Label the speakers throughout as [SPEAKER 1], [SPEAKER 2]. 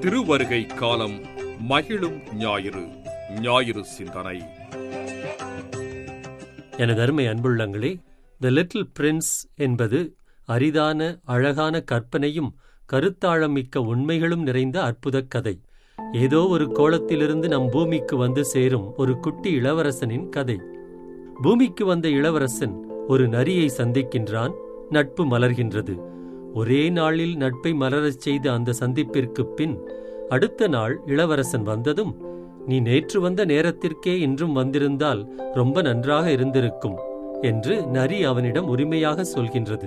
[SPEAKER 1] திருவருகை காலம் மகிழும் ஞாயிறு ஞாயிறு சிந்தனை
[SPEAKER 2] எனது அருமை அன்புள்ளங்களே த லிட்டில் பிரின்ஸ் என்பது அரிதான அழகான கற்பனையும் கருத்தாழமிக்க உண்மைகளும் நிறைந்த அற்புதக் கதை ஏதோ ஒரு கோலத்திலிருந்து நம் பூமிக்கு வந்து சேரும் ஒரு குட்டி இளவரசனின் கதை பூமிக்கு வந்த இளவரசன் ஒரு நரியை சந்திக்கின்றான் நட்பு மலர்கின்றது ஒரே நாளில் நட்பை மலரச் செய்த அந்த சந்திப்பிற்குப் பின் அடுத்த நாள் இளவரசன் வந்ததும் நீ நேற்று வந்த நேரத்திற்கே இன்றும் வந்திருந்தால் ரொம்ப நன்றாக இருந்திருக்கும் என்று நரி அவனிடம் உரிமையாக சொல்கின்றது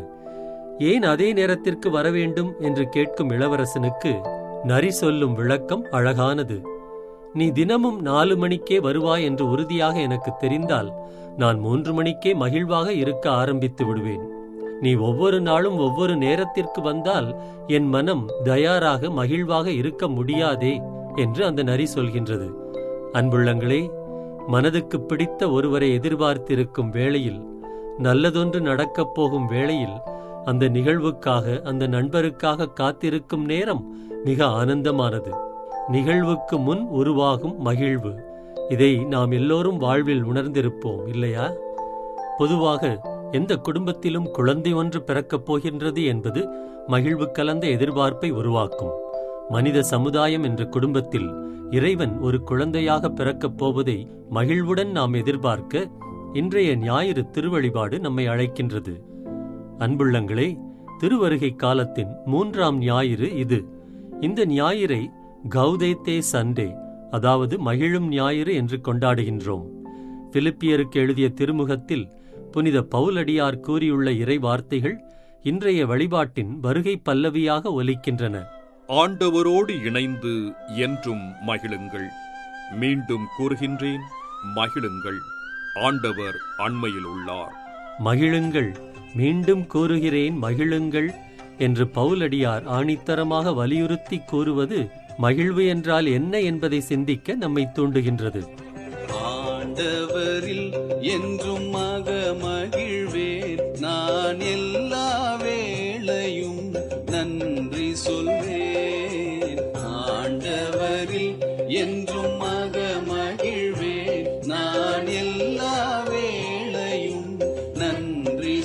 [SPEAKER 2] ஏன் அதே நேரத்திற்கு வரவேண்டும் என்று கேட்கும் இளவரசனுக்கு நரி சொல்லும் விளக்கம் அழகானது நீ தினமும் நாலு மணிக்கே வருவாய் என்று உறுதியாக எனக்கு தெரிந்தால் நான் மூன்று மணிக்கே மகிழ்வாக இருக்க ஆரம்பித்து விடுவேன் நீ ஒவ்வொரு நாளும் ஒவ்வொரு நேரத்திற்கு வந்தால் என் மனம் தயாராக மகிழ்வாக இருக்க முடியாதே என்று அந்த நரி சொல்கின்றது அன்புள்ளங்களே மனதுக்கு பிடித்த ஒருவரை எதிர்பார்த்திருக்கும் வேளையில் நல்லதொன்று நடக்கப் போகும் வேளையில் அந்த நிகழ்வுக்காக அந்த நண்பருக்காக காத்திருக்கும் நேரம் மிக ஆனந்தமானது நிகழ்வுக்கு முன் உருவாகும் மகிழ்வு இதை நாம் எல்லோரும் வாழ்வில் உணர்ந்திருப்போம் இல்லையா பொதுவாக எந்த குடும்பத்திலும் குழந்தை ஒன்று பிறக்கப் போகின்றது என்பது மகிழ்வு கலந்த எதிர்பார்ப்பை உருவாக்கும் மனித சமுதாயம் என்ற குடும்பத்தில் இறைவன் ஒரு குழந்தையாக பிறக்கப் போவதை மகிழ்வுடன் நாம் எதிர்பார்க்க இன்றைய ஞாயிறு திருவழிபாடு நம்மை அழைக்கின்றது அன்புள்ளங்களே திருவருகை காலத்தின் மூன்றாம் ஞாயிறு இது இந்த ஞாயிறை கௌதேத்தே சண்டே அதாவது மகிழும் ஞாயிறு என்று கொண்டாடுகின்றோம் பிலிப்பியருக்கு எழுதிய திருமுகத்தில் புனித பவுலடியார் கூறியுள்ள இறை வார்த்தைகள் இன்றைய வழிபாட்டின் வருகை பல்லவியாக ஒலிக்கின்றன
[SPEAKER 1] ஆண்டவரோடு இணைந்து என்றும் மகிழுங்கள் மீண்டும் கூறுகின்றேன் மகிழுங்கள் ஆண்டவர் அண்மையில் உள்ளார்
[SPEAKER 2] மகிழுங்கள் மீண்டும் கூறுகிறேன் மகிழுங்கள் என்று பவுலடியார் ஆணித்தரமாக வலியுறுத்தி கூறுவது மகிழ்வு என்றால் என்ன என்பதை சிந்திக்க நம்மை தூண்டுகின்றது
[SPEAKER 3] ஆண்டவரில் என்றும் மக மகிழ்வேன் நான் எல்லா வேளையும் நன்றி சொல்வேன் ஆண்டவரில் என்றும் மக மகிழ்வேன் நான் எல்லா வேளையும் நன்றி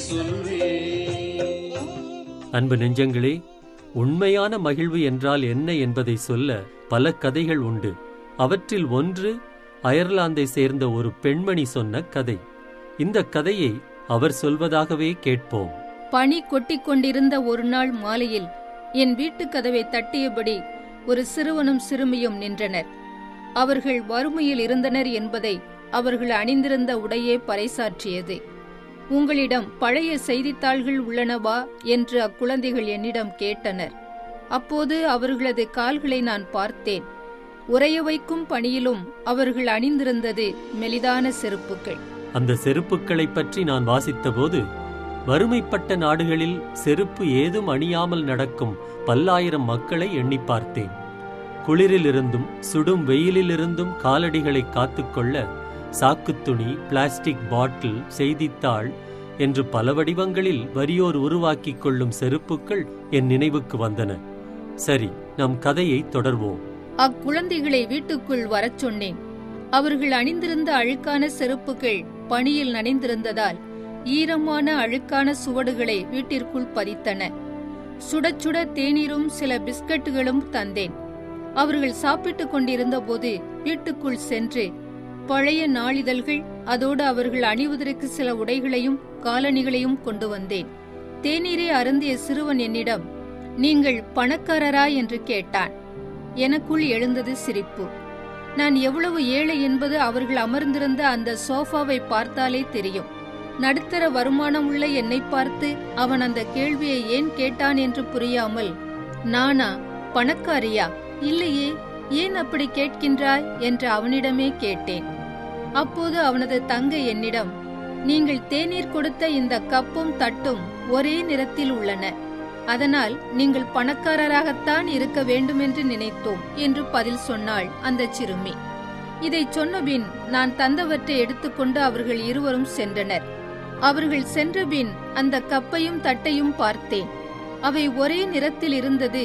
[SPEAKER 3] சொல்வேன்
[SPEAKER 2] அன்பு நெஞ்சங்களே உண்மையான மகிழ்வு என்றால் என்ன என்பதை சொல்ல பல கதைகள் உண்டு அவற்றில் ஒன்று அயர்லாந்தை சேர்ந்த ஒரு பெண்மணி சொன்ன கதை இந்த கதையை அவர் சொல்வதாகவே கேட்போம்
[SPEAKER 4] பனி கொட்டிக் கொண்டிருந்த ஒரு நாள் மாலையில் என் வீட்டுக் கதவை தட்டியபடி ஒரு சிறுவனும் சிறுமியும் நின்றனர் அவர்கள் வறுமையில் இருந்தனர் என்பதை அவர்கள் அணிந்திருந்த உடையே பறைசாற்றியது உங்களிடம் பழைய செய்தித்தாள்கள் உள்ளனவா என்று அக்குழந்தைகள் என்னிடம் கேட்டனர் அப்போது அவர்களது கால்களை நான் பார்த்தேன் உறைய வைக்கும் பணியிலும் அவர்கள் அணிந்திருந்தது மெலிதான செருப்புகள்
[SPEAKER 2] அந்த செருப்புக்களைப் பற்றி நான் வாசித்தபோது வறுமைப்பட்ட நாடுகளில் செருப்பு ஏதும் அணியாமல் நடக்கும் பல்லாயிரம் மக்களை எண்ணி பார்த்தேன் குளிரிலிருந்தும் சுடும் வெயிலிலிருந்தும் காலடிகளை காத்துக்கொள்ள சாக்குத் துணி பிளாஸ்டிக் பாட்டில் செய்தித்தாள் என்று பல வடிவங்களில் வறியோர் உருவாக்கிக் கொள்ளும் செருப்புக்கள் என் நினைவுக்கு வந்தன சரி நம் கதையை தொடர்வோம்
[SPEAKER 4] அக்குழந்தைகளை வீட்டுக்குள் வரச் சொன்னேன் அவர்கள் அணிந்திருந்த அழுக்கான செருப்புகள் பனியில் நனைந்திருந்ததால் ஈரமான அழுக்கான சுவடுகளை வீட்டிற்குள் பதித்தன சுட சுட தேநீரும் சில பிஸ்கட்டுகளும் தந்தேன் அவர்கள் சாப்பிட்டுக் கொண்டிருந்த போது வீட்டுக்குள் சென்று பழைய நாளிதழ்கள் அதோடு அவர்கள் அணிவதற்கு சில உடைகளையும் காலணிகளையும் கொண்டு வந்தேன் தேநீரை அருந்திய சிறுவன் என்னிடம் நீங்கள் பணக்காரரா என்று கேட்டான் எனக்குள் எழுந்தது சிரிப்பு நான் எவ்வளவு ஏழை என்பது அவர்கள் அமர்ந்திருந்த அந்த சோஃபாவை பார்த்தாலே தெரியும் நடுத்தர வருமானம் உள்ள என்னை பார்த்து அவன் அந்த கேள்வியை ஏன் கேட்டான் என்று புரியாமல் நானா பணக்காரியா இல்லையே ஏன் அப்படி கேட்கின்றாய் என்று அவனிடமே கேட்டேன் அப்போது அவனது தங்கை என்னிடம் நீங்கள் தேநீர் கொடுத்த இந்த கப்பும் தட்டும் ஒரே நிறத்தில் உள்ளன அதனால் நீங்கள் பணக்காரராகத்தான் இருக்க வேண்டுமென்று நினைத்தோம் என்று பதில் சொன்னாள் அந்த சிறுமி இதைச் சொன்னபின் நான் தந்தவற்றை எடுத்துக்கொண்டு அவர்கள் இருவரும் சென்றனர் அவர்கள் சென்றபின் அந்த கப்பையும் தட்டையும் பார்த்தேன் அவை ஒரே நிறத்தில் இருந்தது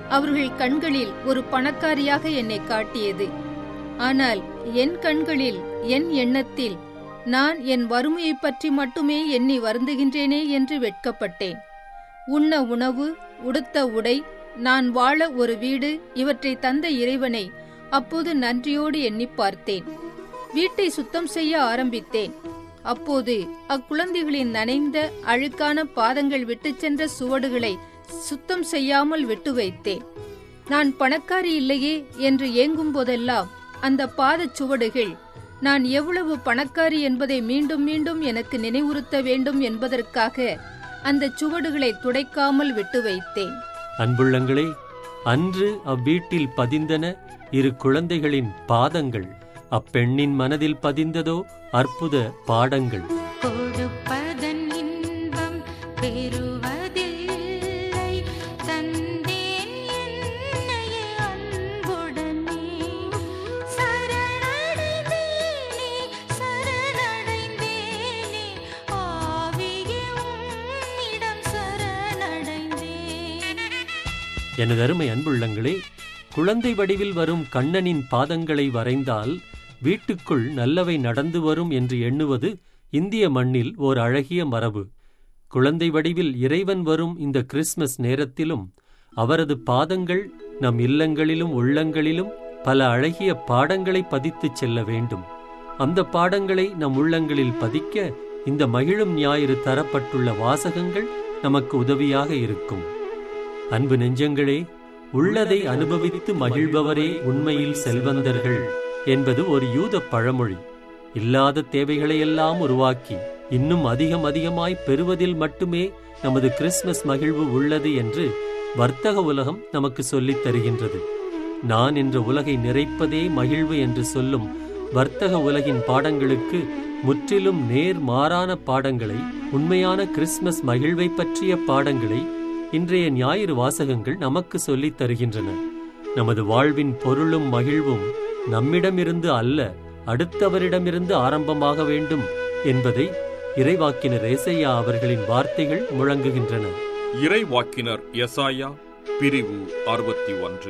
[SPEAKER 4] அவர்கள் கண்களில் ஒரு பணக்காரியாக என்னை காட்டியது ஆனால் என் கண்களில் என் எண்ணத்தில் நான் என் வறுமையைப் பற்றி மட்டுமே எண்ணி வருந்துகின்றேனே என்று வெட்கப்பட்டேன் உண்ண உணவு உடுத்த உடை நான் வாழ ஒரு வீடு இவற்றை தந்த இறைவனை அப்போது நன்றியோடு எண்ணிப் பார்த்தேன் வீட்டை சுத்தம் செய்ய ஆரம்பித்தேன் அப்போது அக்குழந்தைகளின் நனைந்த அழுக்கான பாதங்கள் விட்டுச் சென்ற சுவடுகளை சுத்தம் செய்யாமல் விட்டு வைத்தேன் நான் பணக்காரி இல்லையே என்று ஏங்கும் போதெல்லாம் அந்த பாதச் சுவடுகள் நான் எவ்வளவு பணக்காரி என்பதை மீண்டும் மீண்டும் எனக்கு நினைவுறுத்த வேண்டும் என்பதற்காக அந்த சுவடுகளை துடைக்காமல் விட்டு வைத்தேன்
[SPEAKER 2] அன்புள்ளங்களே அன்று அவ்வீட்டில் பதிந்தன இரு குழந்தைகளின் பாதங்கள் அப்பெண்ணின் மனதில் பதிந்ததோ அற்புத பாடங்கள்
[SPEAKER 5] கொடுப்பதன் இன்பம் பெறுவதில்லை தந்தேன் என்னையே அன்புடனே சரணடைந்தேனே சரணடைந்தேனே ஆவியே உம்மிடம் சரணடைந்தேன்
[SPEAKER 2] எனது அருமை அன்புள்ளங்களே குழந்தை வடிவில் வரும் கண்ணனின் பாதங்களை வரைந்தால் வீட்டுக்குள் நல்லவை நடந்து வரும் என்று எண்ணுவது இந்திய மண்ணில் ஓர் அழகிய மரபு குழந்தை வடிவில் இறைவன் வரும் இந்த கிறிஸ்மஸ் நேரத்திலும் அவரது பாதங்கள் நம் இல்லங்களிலும் உள்ளங்களிலும் பல அழகிய பாடங்களை பதித்துச் செல்ல வேண்டும் அந்த பாடங்களை நம் உள்ளங்களில் பதிக்க இந்த மகிழும் ஞாயிறு தரப்பட்டுள்ள வாசகங்கள் நமக்கு உதவியாக இருக்கும் அன்பு நெஞ்சங்களே உள்ளதை அனுபவித்து மகிழ்பவரே உண்மையில் செல்வந்தர்கள் என்பது ஒரு யூத பழமொழி இல்லாத தேவைகளையெல்லாம் உருவாக்கி இன்னும் அதிகம் அதிகமாய் பெறுவதில் மட்டுமே நமது கிறிஸ்மஸ் மகிழ்வு உள்ளது என்று வர்த்தக உலகம் நமக்கு சொல்லித் தருகின்றது நான் என்ற உலகை நிறைப்பதே மகிழ்வு என்று சொல்லும் வர்த்தக உலகின் பாடங்களுக்கு முற்றிலும் நேர் மாறான பாடங்களை உண்மையான கிறிஸ்மஸ் மகிழ்வை பற்றிய பாடங்களை இன்றைய ஞாயிறு வாசகங்கள் நமக்கு சொல்லித் தருகின்றன நமது வாழ்வின் பொருளும் மகிழ்வும் நம்மிடமிருந்து அல்ல அடுத்தவரிடமிருந்து ஆரம்பமாக வேண்டும் என்பதை இறைவாக்கினர் ஏசையா அவர்களின் வார்த்தைகள் முழங்குகின்றன
[SPEAKER 1] இறைவாக்கினர் எசாயா பிரிவு அறுபத்தி ஒன்று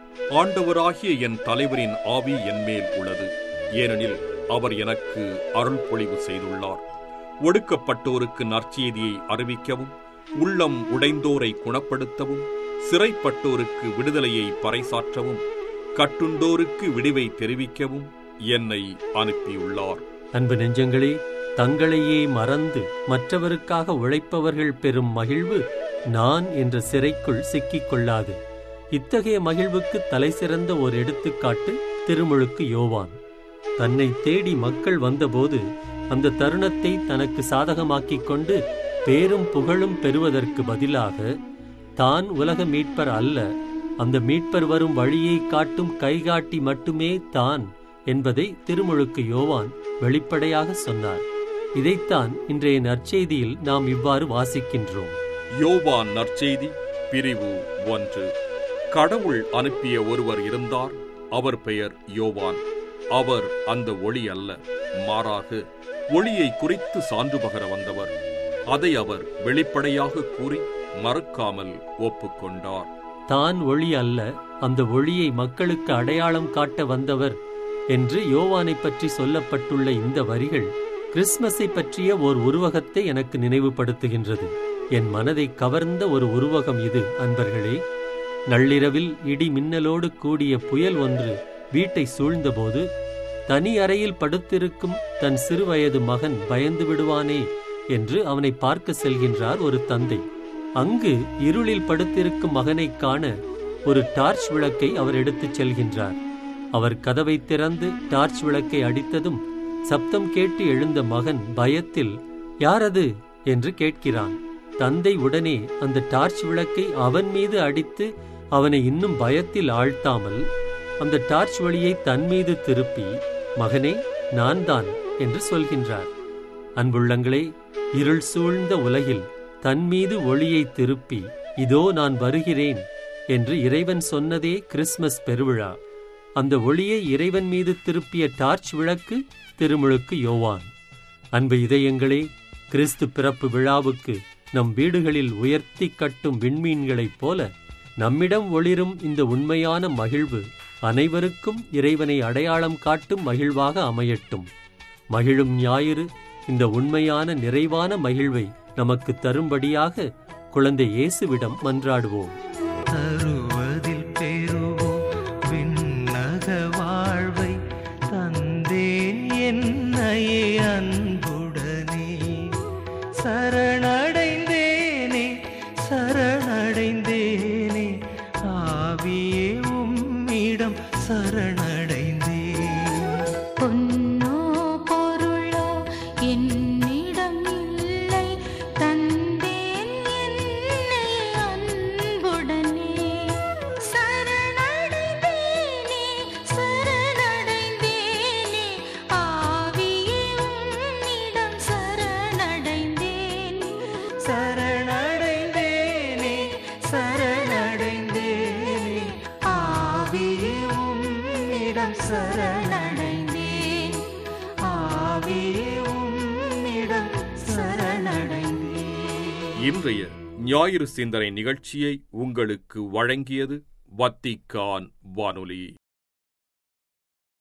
[SPEAKER 1] ஆண்டவராகிய என் தலைவரின் ஆவி என்மேல் உள்ளது ஏனெனில் அவர் எனக்கு அருள் பொழிவு செய்துள்ளார் ஒடுக்கப்பட்டோருக்கு நற்செய்தியை அறிவிக்கவும் உள்ளம் உடைந்தோரை குணப்படுத்தவும் சிறைப்பட்டோருக்கு விடுதலையை பறைசாற்றவும் கட்டுண்டோருக்கு விடிவை தெரிவிக்கவும் என்னை அனுப்பியுள்ளார்
[SPEAKER 2] அன்பு நெஞ்சங்களே தங்களையே மறந்து மற்றவருக்காக உழைப்பவர்கள் பெறும் மகிழ்வு நான் என்ற சிறைக்குள் சிக்கிக் கொள்ளாது இத்தகைய மகிழ்வுக்கு தலைசிறந்த ஒரு எடுத்துக்காட்டு திருமுழுக்கு யோவான் தன்னை தேடி மக்கள் வந்தபோது அந்த தருணத்தை தனக்கு சாதகமாக்கிக் கொண்டு பேரும் புகழும் பெறுவதற்கு பதிலாக தான் உலக மீட்பர் அல்ல அந்த மீட்பர் வரும் வழியை காட்டும் கைகாட்டி மட்டுமே தான் என்பதை திருமுழுக்கு யோவான் வெளிப்படையாக சொன்னார் இதைத்தான் இன்றைய நற்செய்தியில் நாம் இவ்வாறு வாசிக்கின்றோம்
[SPEAKER 1] யோவான் நற்செய்தி பிரிவு ஒன்று கடவுள் அனுப்பிய ஒருவர் இருந்தார் அவர் பெயர் யோவான் அவர் அந்த ஒளி அல்ல மாறாக ஒளியை குறித்து சான்று பகர வந்தவர் அதை அவர் வெளிப்படையாக கூறி மறுக்காமல் ஒப்புக்கொண்டார்
[SPEAKER 2] தான் ஒளி அல்ல அந்த ஒளியை மக்களுக்கு அடையாளம் காட்ட வந்தவர் என்று யோவானைப் பற்றி சொல்லப்பட்டுள்ள இந்த வரிகள் கிறிஸ்மஸை பற்றிய ஓர் உருவகத்தை எனக்கு நினைவுபடுத்துகின்றது என் மனதை கவர்ந்த ஒரு உருவகம் இது அன்பர்களே நள்ளிரவில் இடி மின்னலோடு கூடிய புயல் ஒன்று வீட்டை சூழ்ந்தபோது தனி அறையில் படுத்திருக்கும் தன் சிறுவயது மகன் பயந்து விடுவானே என்று அவனை பார்க்க செல்கின்றார் ஒரு தந்தை அங்கு இருளில் படுத்திருக்கும் மகனைக் காண ஒரு டார்ச் விளக்கை அவர் எடுத்துச் செல்கின்றார் அவர் கதவை திறந்து டார்ச் விளக்கை அடித்ததும் சப்தம் கேட்டு எழுந்த மகன் பயத்தில் யாரது என்று கேட்கிறான் தந்தை உடனே அந்த டார்ச் விளக்கை அவன் மீது அடித்து அவனை இன்னும் பயத்தில் ஆழ்த்தாமல் அந்த டார்ச் வழியை தன் மீது திருப்பி மகனே நான் தான் என்று சொல்கின்றார் அன்புள்ளங்களே இருள் சூழ்ந்த உலகில் தன் மீது ஒளியை திருப்பி இதோ நான் வருகிறேன் என்று இறைவன் சொன்னதே கிறிஸ்மஸ் பெருவிழா அந்த ஒளியை இறைவன் மீது திருப்பிய டார்ச் விளக்கு திருமுழுக்கு யோவான் அன்பு இதயங்களே கிறிஸ்து பிறப்பு விழாவுக்கு நம் வீடுகளில் உயர்த்தி கட்டும் விண்மீன்களைப் போல நம்மிடம் ஒளிரும் இந்த உண்மையான மகிழ்வு அனைவருக்கும் இறைவனை அடையாளம் காட்டும் மகிழ்வாக அமையட்டும் மகிழும் ஞாயிறு இந்த உண்மையான நிறைவான மகிழ்வை நமக்கு தரும்படியாக குழந்தை இயேசுவிடம் மன்றாடுவோம்
[SPEAKER 6] தருவதில் பெறுவோம் விண்ணக வாழ்வை தந்தேன் என்னையே அன்புடனே சரணடைந்தேனே சரணடைந்தேனே ஆவியே உம்மிடம் சரணடைந்தேன்
[SPEAKER 5] பொன்னோ பொருளோ என்னிடம் இல்லை தந்தேன் என்னை அன்புடனே சரணடைந்தேனே சரணடைந்தேனே ஆவியே உம்மிடம் சரணடைந்தேன்
[SPEAKER 6] சரணடைந்தேனே சரணடைந்தேனே ஆவியே உம்மிடம் சரணடைந்தேன் ஆவியே உம்மிடம் சரணடைந்தேன்
[SPEAKER 1] இன்றைய ஞாயிறு சிந்தனை நிகழ்ச்சியை உங்களுக்கு வழங்கியது வத்திக்கான் வானொலி